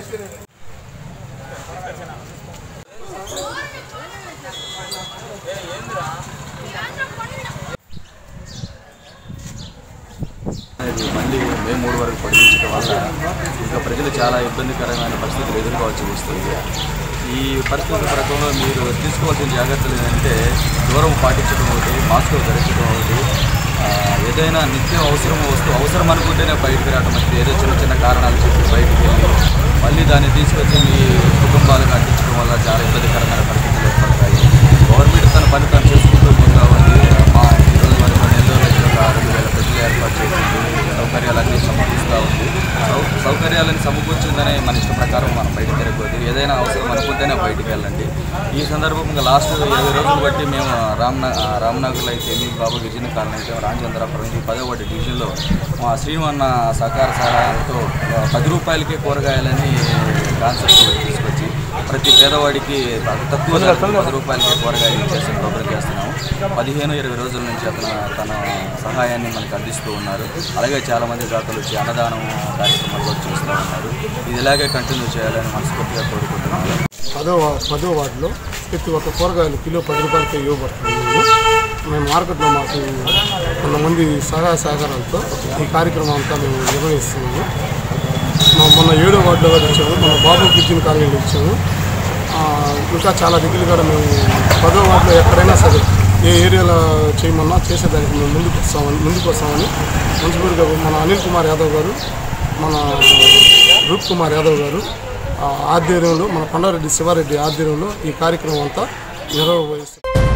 ఇది మళ్ళీ మే మూడు వరకు పొడిగించడం వల్ల ఇంకా ప్రజలు చాలా ఇబ్బందికరమైన పరిస్థితులు ఎదుర్కోవాల్సి వస్తుంది ఈ పరిస్థితుల ప్రకారంలో మీరు తీసుకోవాల్సిన జాగ్రత్తలు ఏంటంటే దూరం పాటించడం ఒకటి మాస్క్ ధరించడం ఒకటి ఆ, ఏదైనా నిత్యం అవసరం వస్తూ అవసరం అనుకుంటేనే బయటకు రావడం మంచిది ఏదో చిన్న చిన్న కారణాలు చెప్పి బయటికి వెళ్ళి మళ్ళీ దాన్ని తీసుకొచ్చి మీ కుటుంబాలకు అందించడం వల్ల చాలా ఇబ్బందికరమైన పరిస్థితులు ఏర్పడతాయి గవర్నమెంట్ తన పని తను చేసుకుంటూ పోతా ఉంది మా ఈరోజు వరకు నెల్లూరు లక్షల ఆరు వేల ప్రజలు ఏర్పాటు చేసింది సౌకర్యాలన్నీ సమకూరుస్తూ ఉంది సౌ సౌకర్యాలను సమకూర్చిందనే మన ఇష్ట ప్రకారం మనం బయట తిరగకూడదు ఏదైనా అవసరం అనుకుంటేనే బయటికి వెళ్ళండి ఈ సందర్భంగా లాస్ట్ ఇరవై రోజులు బట్టి మేము రామ్న రామ్నగర్లో అయితే మీ బాబు గిరిజన కాలనీ అయితే రామచంద్రాపురం ఈ పదో ఒకటి డివిజన్లో మా శ్రీమన్న సహకార సహాయంతో ఆ, పది రూపాయలకే కూరగాయలని కాన్సెప్ట్ తీసుకొచ్చి ప్రతి పేదవాడికి అతి తక్కువ ధరకు పది రూపాయలకే కూరగాయలు ఇచ్చేసి ప్రోగ్రాం చేస్తున్నాము పదిహేను ఇరవై రోజుల నుంచి అతను తన సహాయాన్ని మనకు అందిస్తూ ఉన్నారు అలాగే చాలామంది దాతలు వచ్చి అన్నదానం కార్యక్రమాలు కూడా చేస్తూ ఉన్నారు ఇది ఇలాగే కంటిన్యూ చేయాలని మనస్ఫూర్తిగా కోరుకుంటున్నాము పదో వా- పదో వార్డులో ప్రతి ఒక్క కూరగాయలు కిలో పది రూపాయలకి ఇవ్వబడుతుంది మేము మార్కెట్లో మాకు కొంతమంది సహాయ సహకారాలతో ఈ కార్యక్రమం అంతా మేము నిర్వహిస్తున్నాము మా మొన్న ఏడో వార్డులో కూడా ఇచ్చాము మన బాబు కిచెన్ కాలనీలో ఇచ్చాము ఆ, ఇంకా చాలా దగ్గర కూడా మేము పదో వార్డులో ఎక్కడైనా సరే ఏ ఏరియాలో చేయమన్నా చేసేదానికి మేము ముందుకు వస్తామని ముందుకు వస్తామని మనస్ఫూర్తిగా మన అనిల్ కుమార్ యాదవ్ గారు మన రూప్ కుమార్ యాదవ్ గారు ఆ, ఆధ్వర్యంలో మన కొండారెడ్డి శివారెడ్డి ఆధ్వర్యంలో ఈ కార్యక్రమం అంతా నిర్వహిస్తారు